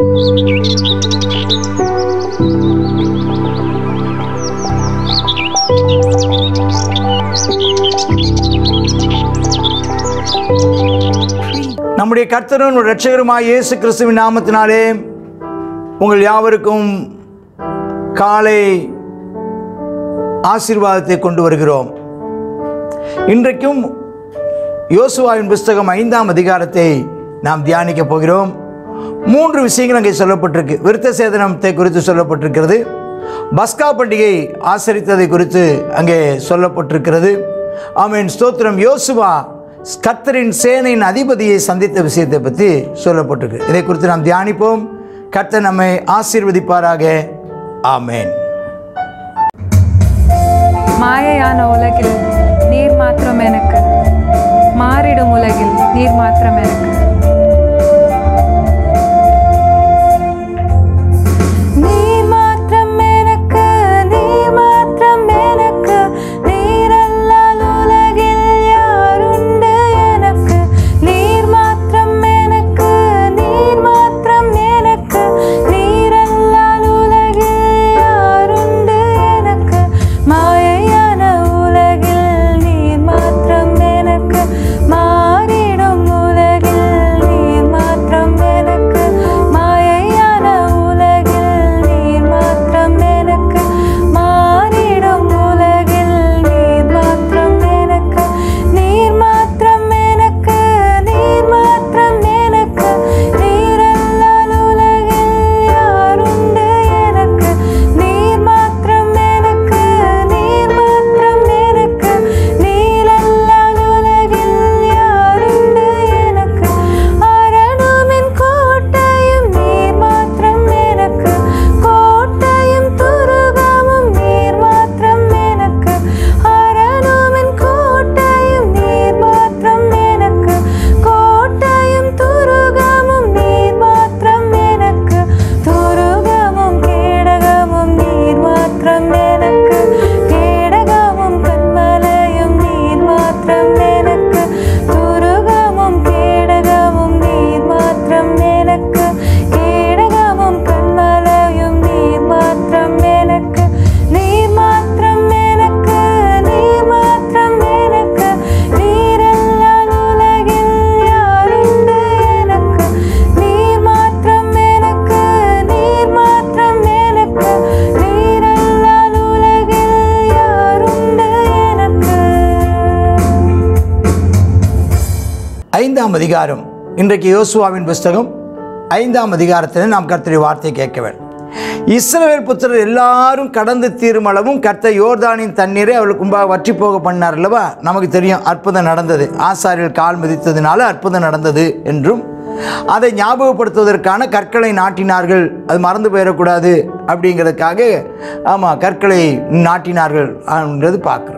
நம்முடைய கர்த்தரும் இரட்சகருமாய் இயேசு கிறிஸ்துவின் நாமத்தினாலே உங்கள் யாவருக்கும் காலை ஆசீர்வாதத்தை கொண்டு வருகிறோம் இன்றைக்கும் யோசுவாவின் புஸ்தகம் ஐந்தாம் அதிகாரத்தை நாம் தியானிக்க போகிறோம் மூன்று விஷயங்கள் அங்கே சொல்லப்பட்டிருக்கு விருத்த சேதனத்தை குறித்து சொல்லப்பட்டிருக்கிறது பஸ்கா பண்டிகை ஆசரித்ததை குறித்து அங்கே சொல்லப்பட்டிருக்கிறது ஆமீன் ஸ்தோத்திரம் யோசுவா கர்த்தரின் சேனையின் அதிபதியை சந்தித்த விஷயத்தை பற்றி சொல்லப்பட்டிருக்கு இதை குறித்து நாம் தியானிப்போம் கர்த்தர் நம்மை ஆசீர்வதிப்பாராக ஆமேன் மாயையான உலகில் நீர் மாத்திரம் எனக்கு மாறிடும் உலகில் நீர் மாத்திரம் எனக்கு நீர் மாத்திரம் எனக்கு நீர் மாத்திரம் எனக்கு நீரல்லால் உலகில் யாருண்டு எனக்கு நீர் மாத்திரம் எனக்கு நீர் மாத்திரம் எனக்கு நீரல்லால் உலகில் யாருண்டு எனக்கு மாயையான உலகில் நீர் மாத்திரம் எனக்கு மாறிடும் உலகில் நீர் மாத்திரம் எனக்கு மாயையான உலகில் நீர் மாத்திரம் எனக்கு மாறிடும் உலகில் நீர் மாத்திரம் எனக்கு நீர் மாத்திரம் எனக்கு நீர் மாத்திரம் எனக்கு நீரல்லால் உலகில் யாருண்டு எனக்கு நீர் மாத்திரம் எனக்கு நீர் மாத்திரம் எனக்கு நீரல்லால் உலகில் யாருண்டு எனக்கு அரணுமின் கோட்டையும் நீர் மாத்திரம் எனக்கு கோட்டையும் துருகமும் நீர் மாத்திரம் எனக்கு அரணுமின் கோட்டையும் நீர் மாத்திரம் எனக்கு கோட்டையும் துருகமும் நீர் மாத்திரம் எனக்கு துருகமும் கேடகமும் நீர் மாத்திரம் எனக்கு கேடகமும் கண்மலையும் நீர் மாத்திரம் எனக்கு துருகமும் கேடகமும் நீர் மாத்திரம் எனக்கு கேடகமும் கண்மலையும் நீர் மாத்திரம் எனக்கு நீர் மாத்திரம் எனக்கு நீர் மாத்திரம் எனக்கு நீரெல்லாம் உலகில் யாருண்டு எனக்கு நீர் மாத்திரம் எனக்கு நீர் மாத்திரம் எனக்கு நீரெல்லாம் உலகில் யாருண்டு எனக்கு ஐந்தாம் அதிகாரம் இன்றைக்கு யோசுவாவின் புஸ்தகம் ஐந்தாம் அதிகாரத்தில் நாம் கர்த்தருடைய வார்த்தையை கேட்க வேண்டும் இஸ்ரவேல் புத்திரர் எல்லாரும் கடந்து தீரும் அளவும் கர்த்தர் யோர்தானின் தண்ணீரை அவளுக்கு முன்பாக வற்றி போக பண்ணார் அல்லவா நமக்கு தெரியும் அற்புதம் நடந்தது ஆசாரியர்கள் கால் மிதித்ததினால அற்புதம் நடந்தது என்றும் அதை ஞாபகப்படுத்துவதற்கான கற்களை நாட்டினார்கள் அது மறந்து போயிடக்கூடாது அப்படிங்கிறதுக்காக ஆமாம் கற்களை நாட்டினார்கள் அப்படின்றது பார்க்குறோம்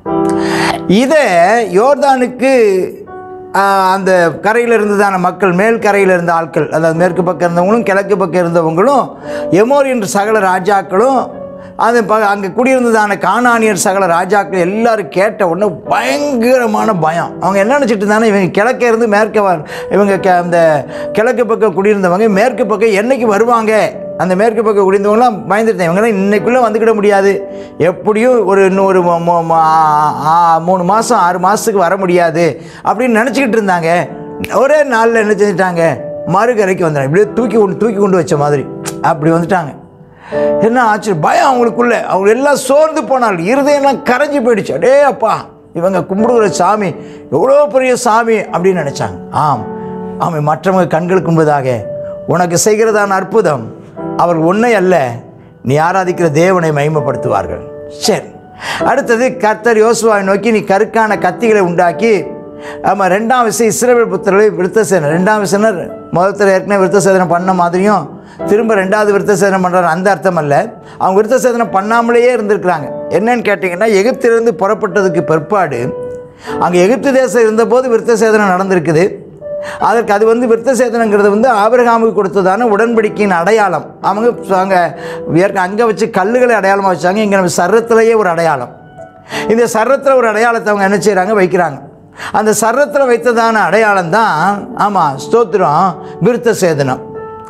இதை யோர்தானுக்கு ஆஹ், அந்த கரையில் இருந்ததான மக்கள் மேல் கரையில் இருந்த ஆட்கள் அதாவது மேற்கு பக்கம் இருந்தவங்களும் கிழக்கு பக்கம் இருந்தவங்களும் எமோர் என்ற சகல ராஜாக்களும் அது ப அங்கே குடியிருந்ததான காணானியர் சகல ராஜாக்கள் எல்லாரும் கேட்ட உடனே பயங்கரமான பயம் அவங்க என்ன நினச்சிட்டு இருந்தாங்கன்னா இவங்க கிழக்கே இருந்து மேற்க வ இவங்க கே அந்த கிழக்கு பக்கம் குடியிருந்தவங்க மேற்கு பக்கம் என்னைக்கு வருவாங்க அந்த மேற்கு பக்கம் குடியிருந்தவங்களாம் பயந்துருந்தாங்க இவங்களாம் இன்னைக்குள்ளே வந்துக்கிட முடியாது எப்படியும் ஒரு இன்னொரு மு- மு- மு- ஆ- ஆ- மூணு மாதம் ஆறு மாதத்துக்கு வர முடியாது அப்படின்னு நினச்சிக்கிட்டு இருந்தாங்க ஒரே நாளில் என்ன செஞ்சுட்டாங்க மறுகரைக்கு வந்துட்டாங்க இப்படியே தூக்கி கொண்டு தூக்கி கொண்டு வச்ச மாதிரி அப்படி வந்துட்டாங்க என்ன ஆச்சு பயம் அவங்களுக்குள்ள அவங்க எல்லாம் சோர்ந்து போனால் இருதயம்லாம் கரைஞ்சி போயிடுச்சு அடே அப்பா இவங்க கும்பிடுகிற சாமி எவ்வளோ பெரிய சாமி அப்படின்னு நினச்சாங்க ஆம் ஆமாம் மற்றவங்க கண்களுக்கு முன்பதாக உனக்கு செய்கிறதான அற்புதம் அவர் உன்னை அல்ல நீ ஆராதிக்கிற தேவனை மகிமைப்படுத்துவார்கள் சரி அடுத்தது கர்த்தர் யோசுவாவை நோக்கி நீ கருக்கான கத்திகளை உண்டாக்கி ஆமாம் ரெண்டாம் விஷயம் இஸ்ரவேல் புத்திரர்களை விருத்த சேதனம் ரெண்டாம் விஷயம் முதல்ல ஏற்கனவே விருத்த சேதனம் பண்ண மாதிரியும் திரும்ப ரெண்டாவது விருத்த சேதனம் பண்ணுறாரு அந்த அர்த்தம் அல்ல அவங்க விருத்த சேதனம் பண்ணாமலேயே இருந்திருக்கிறாங்க என்னன்னு கேட்டிங்கன்னா எகிப்திலிருந்து புறப்பட்டதுக்கு பிற்பாடு அங்கே எகிப்து தேசம் இருந்தபோது விருத்த சேதனம் நடந்திருக்குது அதற்கு அது வந்து விருத்த சேதனங்கிறது வந்து ஆபிரகாமுக்கு கொடுத்ததான உடன்படிக்கையின் அடையாளம் அவங்க அங்கே ஏற்க அங்கே வச்சு கல்லுகளை அடையாளமாக வச்சாங்க இங்கே நம்ம சர்ரத்திலேயே ஒரு அடையாளம் இந்த சர்ரத்தில் ஒரு அடையாளத்தை அவங்க என்ன செய்கிறாங்க வைக்கிறாங்க அந்த சர்ரத்தில் வைத்ததான அடையாளம் தான் ஆமாம் ஸ்தோத்திரம் விருத்த சேதனம்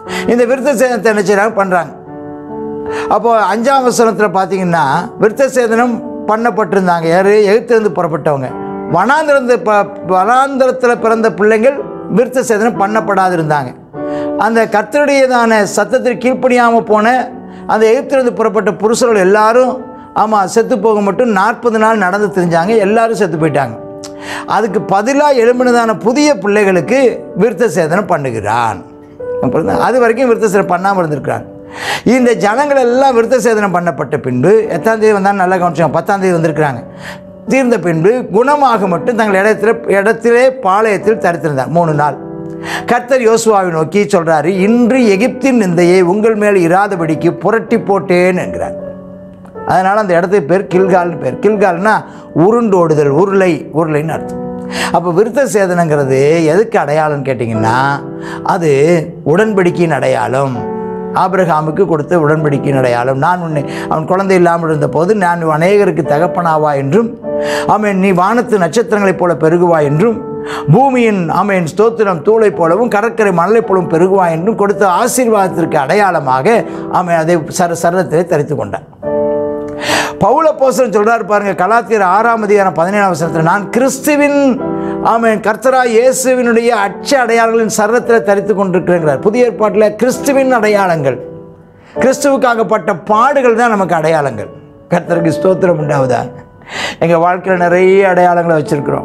இந்த விருத்த சேதனத்தை என்ன செய்கிறாங்க பண்ணுறாங்க அப்போ அஞ்சாம் வசனத்தில் பார்த்தீங்கன்னா விருத்த சேதனம் பண்ணப்பட்டிருந்தாங்க யார் எகிப்திலிருந்து புறப்பட்டவங்க வனாந்திரந்து ப வனாந்திரத்தில் பிறந்த பிள்ளைங்கள் விருத்த சேதனம் பண்ணப்படாது இருந்தாங்க அந்த கர்த்தருடையதான சத்தத்திற்கு கீழ்ப்படியாமல் போன அந்த எகிப்திலிருந்து புறப்பட்ட புருஷர்கள் எல்லாரும் ஆமாம் செத்து போக மட்டும் நாற்பது நாள் நடந்து தெரிஞ்சாங்க எல்லாரும் செத்து போயிட்டாங்க அதுக்கு பதிலாக எழும்பினதான புதிய பிள்ளைகளுக்கு விருத்த சேதனம் பண்ணுகிறான் புரியுதா? அது வரைக்கும் விருத்த சேதனம் பண்ணாமல் இருந்திருக்கிறாங்க இந்த ஜனங்கள் எல்லாம் விருத்த சேதனம் பண்ணப்பட்ட பின்பு எத்தாம் தேதி வந்தாலும் நல்லா கவனிச்சாங்க பத்தாம் தேதி வந்திருக்கிறாங்க தீர்ந்த பின்பு குணமாக மட்டும் தங்கள் இடத்துல இடத்திலே பாளையத்தில் தரித்திருந்தார் மூணு நாள் கர்த்தர் யோசுவாவை நோக்கி சொல்றாரு இன்று எகிப்தின் நிந்தையை உங்கள் மேல் இராதபடிக்கு புரட்டி போட்டேன் என்கிறார் அதனால் அந்த இடத்துக்கு பேர் கில்கால்னு பேர் கில்கால்னா உருண்டோடுதல் உருளை உருளைன்னு அர்த்தம் அப்போ விருத்த சேதனங்கிறது எதுக்கு அடையாளம்னு கேட்டிங்கன்னா அது உடன்படிக்கையின் அடையாளம் ஆபிரகாமுக்கு கொடுத்த உடன்படிக்கையின் அடையாளம் நான் உன்னை அவன் குழந்தை இல்லாமல் இருந்தபோது நான் அநேகருக்கு தகப்பனாவா என்றும் ஆமென் நீ வானத்து நட்சத்திரங்களைப் போல பெருகுவாய் என்றும் பூமியின் ஆமென் ஸ்தோத்திரம் தூளைப் போலவும் கடற்கரை மணலைப் போலவும் பெருகுவாய் என்றும் கொடுத்த ஆசீர்வாதத்திற்கு அடையாளமாக ஆமென் அதை சர சரத்திலே தரித்து கொண்டான் பவுல போசன் சொல்றாரு பாருங்க கலாத்தியர் ஆறாம் அதிகாரம் பதினேழாம் வசனத்தில் நான் கிறிஸ்துவின் ஆமென் கர்த்தரா இயேசுவினுடைய அச்ச அடையாளங்களின் சரத்தில் தரித்து கொண்டிருக்கிறேங்கிறார் புதிய ஏற்பாட்டில் கிறிஸ்துவின் அடையாளங்கள் கிறிஸ்துவுக்காகப்பட்ட பாடுகள் தான் நமக்கு அடையாளங்கள் கர்த்தருக்கு ஸ்தோத்திரம் உண்டாவதா எங்கள் வாழ்க்கையில் நிறைய அடையாளங்களை வச்சிருக்கிறோம்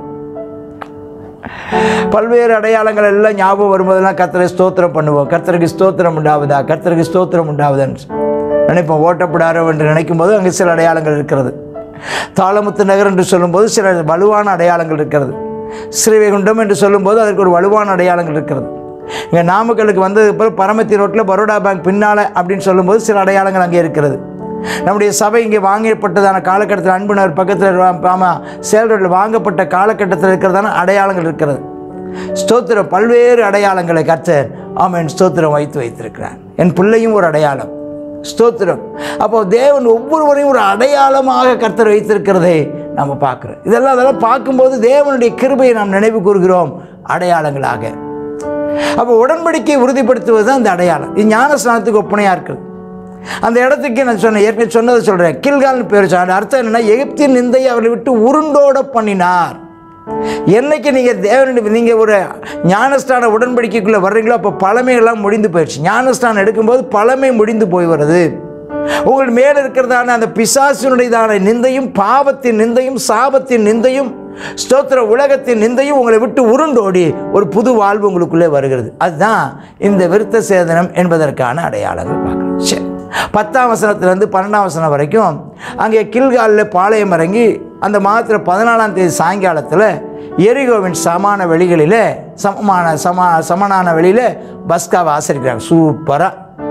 பல்வேறு அடையாளங்கள் எல்லாம் ஞாபகம் வரும்போதெல்லாம் கர்த்தரை ஸ்தோத்திரம் பண்ணுவோம் கர்த்தருக்கு ஸ்தோத்திரம் உண்டாவதா கர்த்தருக்கு ஸ்தோத்திரம் உண்டாவதான்னு நினைப்போம் ஓட்டப்படாரோ என்று நினைக்கும் போது அங்கே சில அடையாளங்கள் இருக்கிறது தாளமுத்து நகர் என்று சொல்லும்போது சில வலுவான அடையாளங்கள் இருக்கிறது ஸ்ரீவைகுண்டம் என்று சொல்லும்போது அதற்கு ஒரு வலுவான அடையாளங்கள் இருக்கிறது இங்கே நாமக்கலுக்கு வந்ததுக்கு பிறகு பரமத்தி ரோட்டில் பரோடா பேங்க் பின்னால் அப்படின்னு சொல்லும்போது சில அடையாளங்கள் அங்கே இருக்கிறது நம்முடைய சபை இங்கே வாங்கப்பட்டதான காலகட்டத்தில் அன்புணர் பக்கத்தில் ஆமாம் சேல் ரோட்டில் வாங்கப்பட்ட காலகட்டத்தில் இருக்கிறதான அடையாளங்கள் இருக்கிறது ஸ்தோத்திரம் பல்வேறு அடையாளங்களை கர்த்தர் ஆமென் ஸ்தோத்திரம் வைத்து வைத்திருக்கிறார் என் பிள்ளையும் ஒரு அடையாளம் ஸ்தோத்திரம் அப்போ தேவன் ஒவ்வொருவரையும் ஒரு அடையாளமாக கர்த்தர் வைத்திருக்கிறதை நம்ம பார்க்குறோம் இதெல்லாம் அதெல்லாம் பார்க்கும்போது தேவனுடைய கிருபையை நாம் நினைவு கூறுகிறோம் அடையாளங்களாக அப்போ உடன்படிக்கையை உறுதிப்படுத்துவது தான் அந்த அடையாளம் இது ஞானஸ்நானத்துக்கு ஒப்பனையாக இருக்குது அந்த இடத்துக்கு நான் சொன்னேன் ஏற்கனவே சொன்னதை சொல்கிறேன் கில்கால்னு பேர் சொன்ன அர்த்தம் என்னென்னா எகிப்தின் நிந்தையை அவர்களை விட்டு உருண்டோட பண்ணினார் என்னைக்கு நீங்கள் தேவனுடைய நீங்கள் ஒரு ஞானஸ்தான உடன்படிக்கைக்குள்ளே வர்றீங்களோ அப்போ பழமையெல்லாம் முடிந்து போயிடுச்சு ஞானஸ்தானம் எடுக்கும்போது பழமை முடிந்து போய் வருது உங்கள் மேலே இருக்கிறதான அந்த பிசாசினுடையதான நிந்தையும் பாவத்தின் நிந்தையும் சாபத்தின் நிந்தையும் ஸ்தோத்திர உலகத்தின் நிந்தையும் உங்களை விட்டு உருண்டோடி ஒரு புது வாழ்வு உங்களுக்குள்ளே வருகிறது அதுதான் இந்த விருத்த சேதனம் என்பதற்கான அடையாளங்கள் பார்க்கணும் சரி பத்தாம் வசனத்திலேருந்து பன்னெண்டாம் வசனம் வரைக்கும் அங்கே கில்காலில் பாளையம் இறங்கி அந்த மாதத்தில் பதினாலாம் தேதி சாயங்காலத்தில் எரிகோவின் சமான வெளிகளில் சமமான சமா சமனான வெளியில் பஸ்காவை ஆசரிக்கிறாங்க சூப்பராக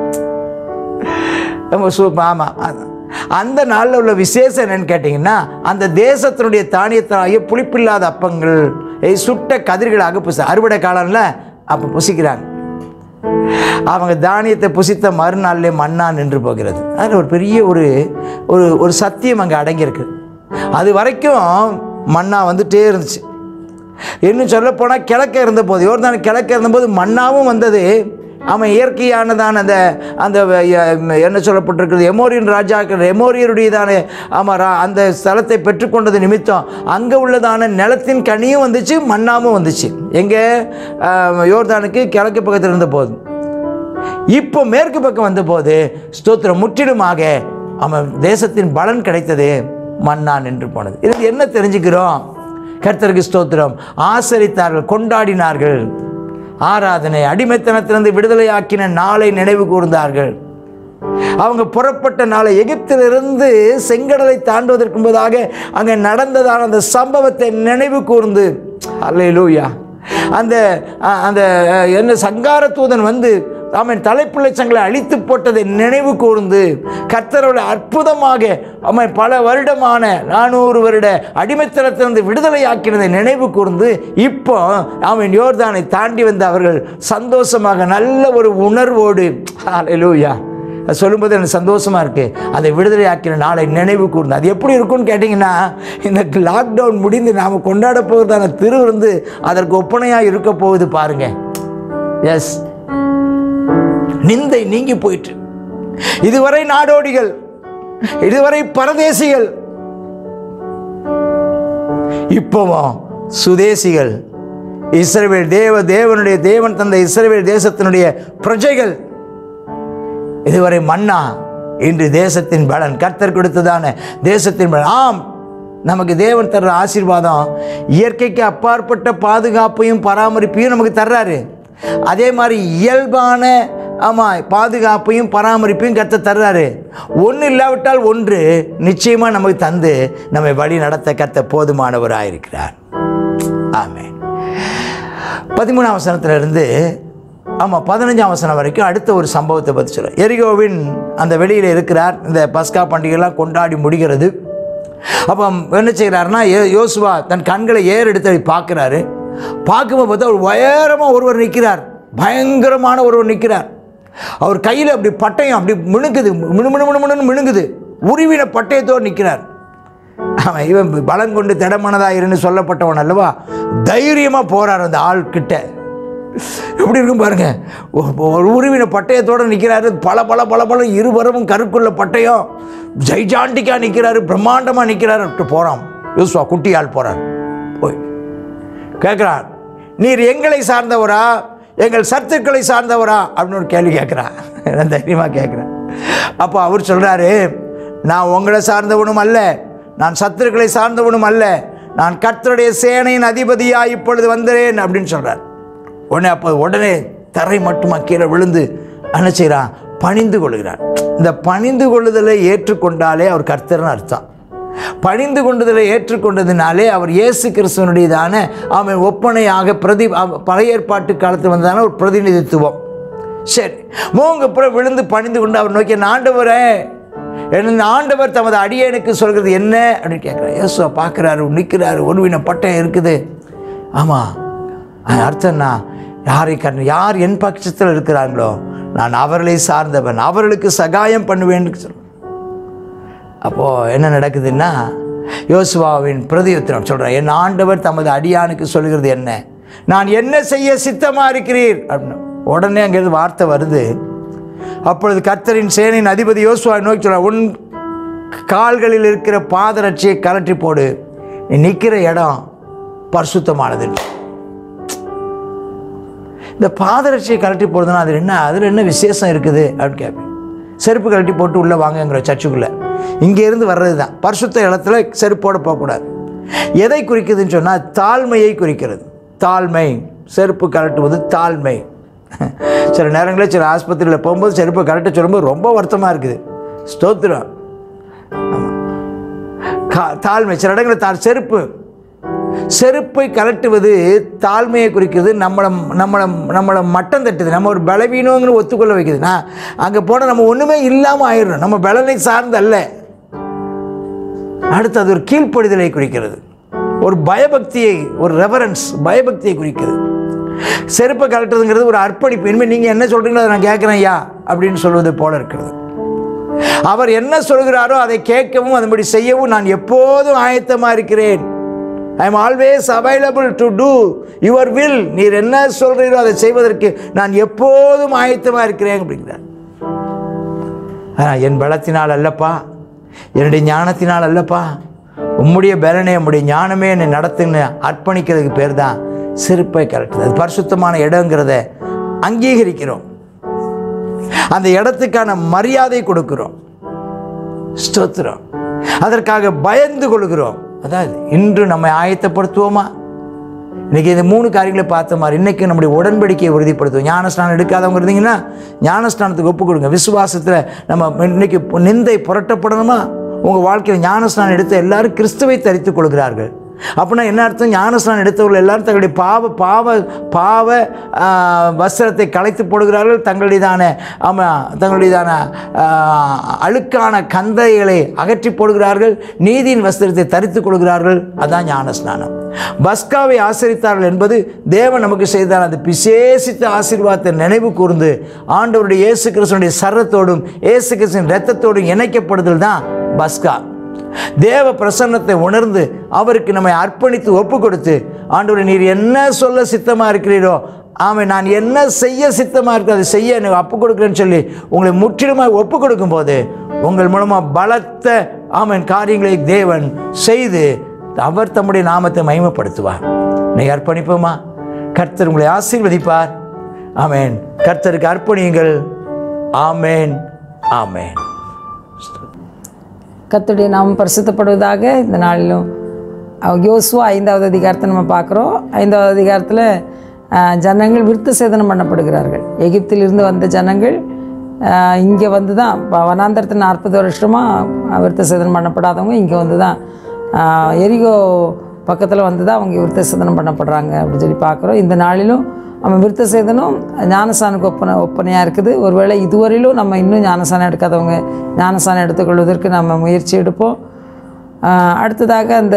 ரொம்ப சூப்பர் ஆமாம் அந்த நாளில் உள்ள விசேஷம் என்னன்னு கேட்டிங்கன்னா அந்த தேசத்தினுடைய தானியத்தினாகிய புளிப்பில்லாத அப்பங்கள் ஏய், சுட்ட கதிர்களாக புசி அறுவடை காலம்ல அப்போ புசிக்கிறாங்க அவங்க தானியத்தை புசித்த மறுநாளிலே மண்ணா நின்று போகிறது அதில் ஒரு பெரிய ஒரு ஒரு ஒரு சத்தியம் அங்கே அடங்கியிருக்கு அது வரைக்கும் மண்ணா வந்துட்டே இருந்துச்சு இன்னும் சொல்ல போனால் கிழக்க இருந்தபோது யோர்தான் கிழக்க இருந்தபோது மண்ணாவும் வந்தது அவன் இயற்கையானதான அந்த அந்த அஹ், என்ன சொல்லப்பட்டிருக்கிறது எமோரியன் ராஜாக்கள் எமோரியருடையதான ஆமாம் ரா- அந்த ஸ்தலத்தை பெற்றுக்கொண்டது நிமித்தம் அங்கே உள்ளதான நிலத்தின் கனியும் வந்துச்சு மண்ணாவும் வந்துச்சு எங்கே யோர்தானுக்கு கிழக்கு பக்கத்தில் இருந்த போது இப்போ மேற்கு பக்கம் வந்தபோது ஸ்தோத்திரம் முற்றிலுமாக அவன் தேசத்தின் பலன் கிடைத்தது மண்ணா நின்று போனது இது என்ன தெரிஞ்சுக்கிறோம் கர்த்தருக்கு ஸ்தோத்திரம் ஆசரித்தார்கள் கொண்டாடினார்கள் ஆராதனை அடிமைத்தனத்திலிருந்து விடுதலையாக்கின நாளை நினைவு கூர்ந்தார்கள் அவங்க புறப்பட்ட நாளை எகிப்திலிருந்து செங்கடலை தாண்டுவதற்கு முன்பதாக அங்கே நடந்ததான அந்த சம்பவத்தை நினைவு கூர்ந்து அல்லேலூயா அந்த அ- அந்த அ, என்ன சங்கார தூதன் வந்து அவன் தலைப்பிள்ளை சங்களை அழித்து போட்டதை நினைவு கூர்ந்து கர்த்தரோட அற்புதமாக அவன் பல வருடமான நானூறு வருட அடிமைத்தனத்திலிருந்து விடுதலையாக்கினதை நினைவு கூர்ந்து இப்போ அவன் யோர்தானை தாண்டி வந்த அவர்கள் சந்தோஷமாக நல்ல ஒரு உணர்வோடு அல்லேலூயா அது சொல்லும்போது எனக்கு சந்தோஷமாக இருக்குது அதை விடுதலை ஆக்கின நாளை நினைவு கூர்ந்து அது எப்படி இருக்கும்னு கேட்டிங்கன்னா இந்த லாக்டவுன் முடிந்து நாம் கொண்டாட போகிறதான திருவிருந்து அதற்கு ஒப்பனையாக இருக்க போகுது பாருங்க எஸ் நிந்தை நீங்கி போயிற்று இதுவரை நாடோடிகள் இதுவரை பரதேசிகள் இப்போவும் சுதேசிகள் இஸ்ரவேல் தேவ தேவனுடைய தேவன் தந்த இஸ்ரவேல் தேசத்தினுடைய பிரஜைகள் இதுவரை மன்னா இன்று தேசத்தின் பலன் கர்த்தர் கொடுத்ததான தேசத்தின் பலன் ஆம் நமக்கு தேவன் தர்ற ஆசீர்வாதம் இயற்கைக்கு அப்பாற்பட்ட பாதுகாப்பையும் பராமரிப்பையும் நமக்கு தர்றாரு அதே மாதிரி இயல்பான ஆமாம் பாதுகாப்பையும் பராமரிப்பையும் கர்த்தர் தர்றாரு ஒன்று இல்லாவிட்டால் ஒன்று நிச்சயமாக நமக்கு தந்து நம்மை வழி நடத்த கர்த்தர் போதுமானவராயிருக்கிறார் ஆமென் பதிமூணாம் வசனத்திலிருந்து ஆமாம் பதினஞ்சாம் வசனம் வரைக்கும் அடுத்த ஒரு சம்பவத்தை பற்றி சொல்ல எரிகோவின் அந்த வெளியில் இருக்கிறார் இந்த பஸ்கா பண்டிகைலாம் கொண்டாடி முடிகிறது அப்போ என்ன செய்கிறாருன்னா யோ யோசுவா தன் கண்களை ஏறெடுத்து பார்க்குறாரு பார்க்கும்போது பார்த்தா ஒரு உயரமாக ஒருவர் நிற்கிறார் பயங்கரமான ஒருவர் நிற்கிறார் அவர் கையில் அப்படி பட்டயம் அப்படி மினுக்குது மினு மினு மினு மினுன்னு மினுங்குது உருவின பட்டயத்தோடு நிற்கிறார் அவன் இவன் பலம் கொண்டு திடமனதாயிருன்னு சொல்லப்பட்டவன் அல்லவா தைரியமாக போறார் அந்த ஆள் கிட்ட எப்படி இருக்கும் பாருங்க ஒ- ஒரு உருவின பட்டயத்தோடு நிற்கிறாரு பல பல பல பல இருபுறமும் கருக்குள்ள பட்டயம் ஜெய்ஜாண்டிக்கா நிற்கிறாரு பிரம்மாண்டமாக நிற்கிறாரு அப்படி போகிறான் யூஸ்வா குட்டி ஆள் போகிறார் போய் கேட்குறான் நீர் எங்களை சார்ந்தவரா எங்கள் சத்துக்களை சார்ந்தவரா அப்படின்னு ஒரு கேள்வி கேட்குறான் நான் தைரியமாக கேட்குறேன் அப்போ அவர் சொல்கிறாரு நான் உங்களை சார்ந்தவனும் அல்ல நான் சத்துருக்களை சார்ந்தவனும் அல்ல நான் கர்த்தருடைய சேனையின் அதிபதியாக இப்பொழுது வந்தேன் அப்படின்னு சொல்கிறார் உடனே அப்போ உடனே தரை மட்டுமா கீழே விழுந்து என்ன செய்கிறான் பணிந்து கொள்கிறார் இந்த பணிந்து கொள்ளுதலை ஏற்றுக்கொண்டாலே அவர் கர்த்தர்னு அர்த்தம் பணிந்து கொண்டதில் ஏற்றுக்கொண்டதினாலே அவர் இயேசு கிறிஸ்துவனுடையதான அவன் ஒப்பனையாக பிரதி அவ- பழைய ஏற்பாட்டு காலத்தில் வந்ததான ஒரு பிரதிநிதித்துவம் சரி மூங்க புறம் விழுந்து பணிந்து கொண்டு அவர் நோக்கி ஆண்டவரே என்ன ஆண்டவர் தமது அடியனுக்கு சொல்கிறது என்ன அப்படின்னு கேட்குறாரு இயேசுவை பார்க்குறாரு நிற்கிறாரு ஒருவின பட்டம் இருக்குது ஆமாம் அது அர்த்தம்னா யாரை கண் யார் என் பட்சத்தில் இருக்கிறாங்களோ நான் அவர்களை சார்ந்தவன் அவர்களுக்கு சகாயம் பண்ணுவேன்னு சொல்லுவேன் அப்போது என்ன நடக்குதுன்னா யோசுவாவின் பிரதியுத்திரம் சொல்கிறேன் என் ஆண்டவர் தமது அடியானுக்கு சொல்கிறது என்ன நான் என்ன செய்ய சித்தமாக இருக்கிறீர் அப்படின்னு உடனே அங்கேருந்து வார்த்தை வருது அப்பொழுது கர்த்தரின் சேனையின் அதிபதி யோசுவா நோக்கி சொல்கிறார் உன் கால்களில் இருக்கிற பாதரட்சியை கலற்றி போடு நீ நிற்கிற இடம் பரிசுத்தமானது இந்த பாதரட்சியை கழட்டி போடுறதுனா அது என்ன அதில் என்ன விசேஷம் இருக்குது அப்படின்னு கேட்பேன் செருப்பு கழட்டி போட்டு உள்ளே வாங்கங்கிற சர்ச்சுக்குள்ளே இங்கேருந்து வர்றது தான் பரிசுத்த இடத்துல செருப்போடு போகக்கூடாது எதை குறிக்குதுன்னு சொன்னால் தாழ்மையை குறிக்கிறது தாழ்மை செருப்பு கழட்டுவது தாழ்மை சில நேரங்களில் சில ஆஸ்பத்திரியில் போகும்போது செருப்பை கழட்ட சொல்லும்போது ரொம்ப வருத்தமாக இருக்குது ஸ்தோத்திரம் கா தாழ்மை சில இடங்களில் தா செருப்பு செருப்பை கலட்டுவது தாழ்மையை குறிக்கிறது நம்மளை நம்மளை நம்மளை மட்டம் தட்டுது நம்ம ஒரு பலவீனங்கிற ஒத்துக்கொள்ள வைக்குது நான் அங்கே போனால் நம்ம ஒன்றுமே இல்லாமல் ஆயிடுறோம் நம்ம பலனை சார்ந்து அல்ல அடுத்து அது ஒரு கீழ்ப்படிதலை குறிக்கிறது ஒரு பயபக்தியை ஒரு ரெவரன்ஸ் பயபக்தியை குறிக்கிறது செருப்பை கலட்டுறதுங்கிறது ஒரு அர்ப்பணிப்பு இனிமேல் நீங்கள் என்ன சொல்கிறீங்களோ அதை நான் கேட்குறேன் ஐயா அப்படின்னு சொல்வது போல இருக்கிறது அவர் என்ன சொல்கிறாரோ அதை கேட்கவும் அதன்படி செய்யவும் நான் எப்போதும் ஆயத்தமாக இருக்கிறேன் I am always available to do your will நீர் என்ன சொல்கிறீரோ அதை செய்வதற்கு நான் எப்போதும் ஆயத்தமாக இருக்கிறேன் அப்படிங்கிறார் ஆனால் என் பலத்தினால் அல்லப்பா என்னுடைய ஞானத்தினால் அல்லப்பா உம்முடைய பலனே உம்முடைய ஞானமே என்னை நடத்துன்னு அர்ப்பணிக்கிறதுக்கு பேர் தான் செருப்பை கரெக்ட் அது பரிசுத்தமான இடங்கிறத அங்கீகரிக்கிறோம் அந்த இடத்துக்கான மரியாதை கொடுக்கிறோம் ஸ்தோத்திரம் அதற்காக பயந்து கொள்கிறோம் அதாவது இன்று நம்மை ஆயத்தப்படுத்துவோமா இன்னைக்கு இந்த மூணு காரியங்களை பார்த்த மாதிரி இன்னைக்கு நம்முடைய உடன்படிக்கையை உறுதிப்படுத்துவோம் ஞானஸ்நானம் எடுக்காதவங்க இருந்தீங்கன்னா ஞானஸ்நானத்துக்கு ஒப்பு கொடுங்க விசுவாசத்தில் நம்ம இன்னைக்கு நிந்தை புரட்டப்படணுமா உங்கள் வாழ்க்கையில் ஞானஸ்நானம் எடுத்த எல்லாரும் கிறிஸ்துவை தரித்துக் கொள்கிறார்கள் அப்படின்னா என்ன அர்த்தம் ஞானஸ்நானம் எடுத்தவர்கள் எல்லாரும் தங்களுடைய பாவ பாவ பாவ ஆ, வஸ்திரத்தை களைத்து போடுகிறார்கள் தங்களுடையதான ஆமாம் தங்களுடையதான ஆ, அழுக்கான கந்தைகளை அகற்றி போடுகிறார்கள் நீதியின் வஸ்திரத்தை தரித்துக் கொள்கிறார்கள் அதான் ஞானஸ்நானம் பஸ்காவை ஆசரித்தார்கள் என்பது தேவன் நமக்கு செய்தார் அந்த விசேஷித்த ஆசீர்வாதத்தை நினைவு கூர்ந்து ஆண்டவருடைய இயேசு கிறிஸ்துவனுடைய சரத்தோடும் இயேசு கிறிஸ்துவின் இரத்தத்தோடும் இணைக்கப்படுதல் தான் பஸ்கா தேவ பிரசன்னத்தை உணர்ந்து அவருக்கு நம்மை அர்ப்பணித்து ஒப்பு கொடுத்து ஆண்டவரை நீர் என்ன சொல்ல சித்தமாக இருக்கிறீரோ ஆமாம் நான் என்ன செய்ய சித்தமாக இருக்கு அதை செய்ய எனக்கு ஒப்பு கொடுக்குறேன்னு சொல்லி உங்களை முற்றிலுமாக ஒப்பு கொடுக்கும்போது உங்கள் மூலமாக பலத்த ஆமன் காரியங்களை தேவன் செய்து அவர் தம்முடைய நாமத்தை மகிமைப்படுத்துவார் நீ அர்ப்பணிப்போமா கர்த்தர் உங்களை ஆசீர்வதிப்பார் ஆமேன் கர்த்தருக்கு அர்ப்பணியுங்கள் ஆமேன் ஆமேன் கர்த்தருடைய நாமம் பரிசுத்தப்படுவதாக இந்த நாளிலும் அவ- யோசுவா ஐந்தாவது அதிகாரத்தை நம்ம பார்க்குறோம் ஐந்தாவது அதிகாரத்தில் ஆஹ், ஜனங்கள் விருத்த சேதனம் பண்ணப்படுகிறார்கள் எகிப்திலிருந்து வந்த ஜனங்கள் இங்கே வந்து தான் வ- வனாந்தரத்தில் நாற்பது வருஷமாக விருத்த சேதனம் பண்ணப்படாதவங்க இங்கே வந்து தான் ஆஹ், எரிகோ பக்கத்தில் வந்து தான் அவங்க விருத்த சேதனம் பண்ணப்படுறாங்க அப்படின்னு சொல்லி பார்க்குறோம் இந்த நாளிலும் நம்ம விருத்த சேதனம் ஞானசானுக்கு ஒப்பனை ஒப்பனையாக இருக்குது ஒருவேளை இதுவரையிலும் நம்ம இன்னும் ஞானசானம் எடுக்காதவங்க ஞானசானம் எடுத்துக்கொள்வதற்கு நம்ம முயற்சி எடுப்போம் ஆஹ் அடுத்ததாக அந்த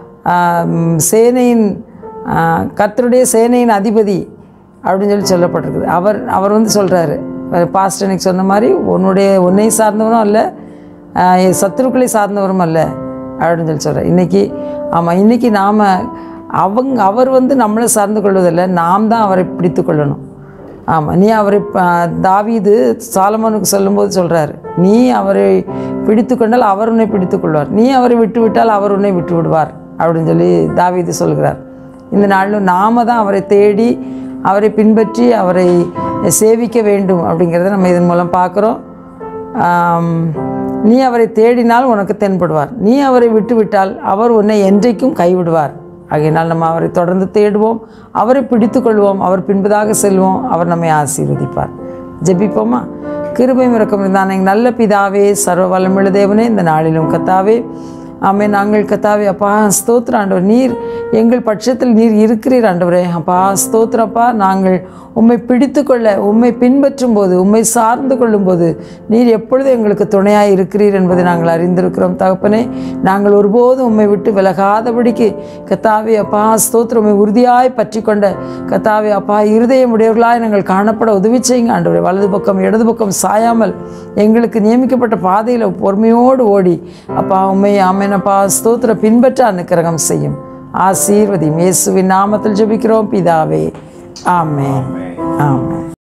ஆம், சேனையின் ஆஹ், கர்த்தருடைய சேனையின் அதிபதி அப்படின்னு சொல்லி சொல்லப்பட்டிருக்குது அவர் அவர் வந்து சொல்கிறாரு பாஸ்ட் எனக்கு சொன்ன மாதிரி உன்னுடைய உன்னை சார்ந்தவனும் அல்ல ஆஹ், என் சத்துருக்களை சார்ந்தவரும் அல்ல அப்படின்னு சொல்லி சொல்கிறார் இன்றைக்கி ஆமாம் இன்றைக்கி நாம் அவங்க அவர் வந்து நம்மளை சார்ந்து கொள்வதில்லை நாம் தான் அவரை பிடித்து கொள்ளணும் ஆமாம் நீ அவரை ப- தாவீது சாலமோனுக்கு சொல்லும்போது சொல்கிறாரு நீ அவரை பிடித்து கொண்டால் அவர் உன்னை பிடித்து கொள்வார் நீ அவரை விட்டு விட்டால் அவர் உன்னை விட்டு விடுவார் அப்படின்னு சொல்லி தாவீது சொல்கிறார் இந்த நாளிலும் நாம தான் அவரை தேடி அவரை பின்பற்றி அவரை சேவிக்க வேண்டும் அப்படிங்கிறத நம்ம இதன் மூலம் பார்க்குறோம் ஆம், நீ அவரை தேடினால் உனக்கு தென்படுவார் நீ அவரை விட்டு விட்டால் அவர் உன்னை என்றைக்கும் கைவிடுவார் ஆகையினால் நம்ம அவரை தொடர்ந்து தேடுவோம் அவரை பிடித்து கொள்வோம் அவர் பின்பதாக செல்வோம் அவர் நம்மை ஆசீர்வதிப்பார் ஜெபிப்போமா கிருபை மிறக்கம் இருந்தான் எங்கள் நல்ல பிதாவே சர்வ வல்லமுள்ள தேவனே இந்த நாளிலும் கத்தாவே ஆமே நாங்கள் கத்தாவே அப்பா ஸ்தோத்திரம் ஆண்டவர் நீர் எங்கள் பட்சத்தில் நீர் இருக்கிறீர் ஆண்டவரே அப்பா ஸ்தோத்திரப்பா நாங்கள் உம்மை பிடித்து கொள்ள உம்மை பின்பற்றும் போது உம்மை சார்ந்து கொள்ளும்போது நீர் எப்பொழுது எங்களுக்கு துணையாக இருக்கிறீர் என்பதை நாங்கள் அறிந்திருக்கிறோம் தகப்பனே நாங்கள் ஒருபோதும் உம்மை விட்டு விலகாதபடிக்கு கத்தாவே அப்பா ஸ்தோத்திரம் உம்மை உறுதியாய் பற்றி கொண்ட கத்தாவே அப்பா இருதயம் உடையவர்களாய் நாங்கள் காணப்பட உதவி செய்யுங்க ஆண்டவரே வலது பக்கம் இடது பக்கம் சாயாமல் எங்களுக்கு நியமிக்கப்பட்ட பாதையில் பொறுமையோடு ஓடி அப்பா உண்மை ஆமேனப்பா ஸ்தோத்திர பின்பற்ற அனுக்கிரகம் செய்யும் ஆசீர்வதி இயேசுவின் நாமத்தில் ஜெபிக்கிறோம் பிதாவே ஆமென் ஆமென்